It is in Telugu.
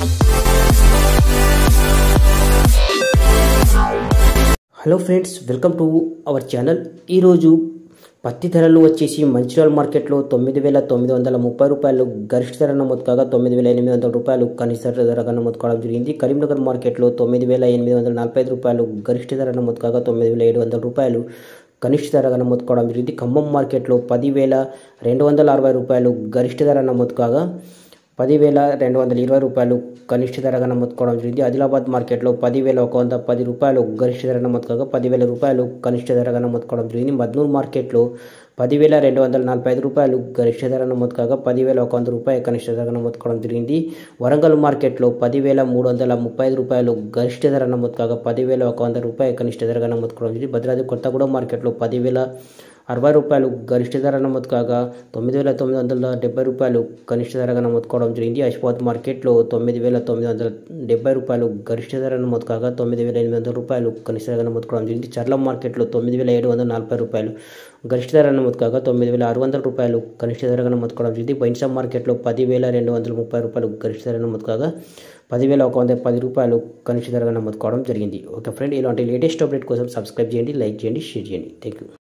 hello friends welcome to our channel ఈరోజు పత్తి ధరలు వచ్చేసి మంచిర్యాల మార్కెట్లో తొమ్మిది వేల తొమ్మిది వందల ముప్పై రూపాయలు గరిష్ట ధర నమోదు కాగా తొమ్మిది వేల ఎనిమిది వందల రూపాయలు కనిష్ట ధరగా నమోదు కావడం జరిగింది కరీంనగర్ మార్కెట్లో తొమ్మిది వేల ఎనిమిది వందల నలభై ఐదు రూపాయలు గరిష్ట ధర నమోదు కాగా తొమ్మిది వేల ఏడు వందల రూపాయలు కనిష్ట ధరగా నమోదు కావడం జరిగింది ఖమ్మం మార్కెట్లో పదివేల రెండు వందల అరవై రూపాయలు గరిష్ట ధర నమోదు కాగా పదివేల రెండు వందల ఇరవై రూపాయలు కనిష్ట ధరగా నమోదు కావడం జరిగింది ఆదిలాబాద్ మార్కెట్లో పదివేల ఒక వంద పది రూపాయలు గరిష్ట ధర నమోదు కాగా పదివేల రూపాయలు కనిష్ట ధరగా నమోదు కావడం జరిగింది మద్నూర్ మార్కెట్లో పదివేల రెండు వందల నలభై ఐదు రూపాయలు గరిష్ట ధర నమోదు కాగా పదివేల ఒక వంద రూపాయలు కనిష్ట ధరగా నమోదు కావడం జరిగింది వరంగల్ మార్కెట్లో పదివేల మూడు వందల ముప్పై ఐదు రూపాయలు గరిష్ట ధర నమోదు కాగా పదివేల ఒక వంద రూపాయలు కనిష్ట ధరగా నమోదు కావడం జరిగింది భద్రాద్రి కొత్తగూడెం మార్కెట్లో పదివేల అరవై రూపాయలు గరిష్ట ధర నమోదు కాగా తొమ్మిది వేల తొమ్మిది వందల డెబ్బై రూపాయలు కనిష్ట ధరగా నమోదు కావడం జరిగింది అశ్వాత్ మార్కెట్లో తొమ్మిది వేల తొమ్మిది వందల డెబ్బై రూపాయలు గరిష్ట ధర నమోదు కాగా తొమ్మిది వేల ఎనిమిది వందల రూపాయలు కనిష్ట ధరగా నమోదు కావడం జరిగింది చర్లం మార్కెట్లో తొమ్మిది వేల ఏడు వందల నలభై రూపాయలు గరిష్ట ధర నమోదు కాగా తొమ్మిది వేల ఆరు వందల రూపాయలు కనిష్ట ధరగా నమోదు కావడం జరిగింది బైన్సా మార్కెట్లో పదివేల రెండు వందల ముప్పై రూపాయలు గరిష్ట ధర నమోదు కాగా పదివేల ఒక వంద పది రూపాయలు కనిష్ట ధరగా నమోదు కావడం జరిగింది ఓకే ఫ్రెండ్ ఇలాంటి లేటెస్ట్ అప్డేట్ కోసం సబ్స్క్రైబ్ చేయండి లైక్ చేయండి షేర్ చేయండి థ్యాంక్ యూ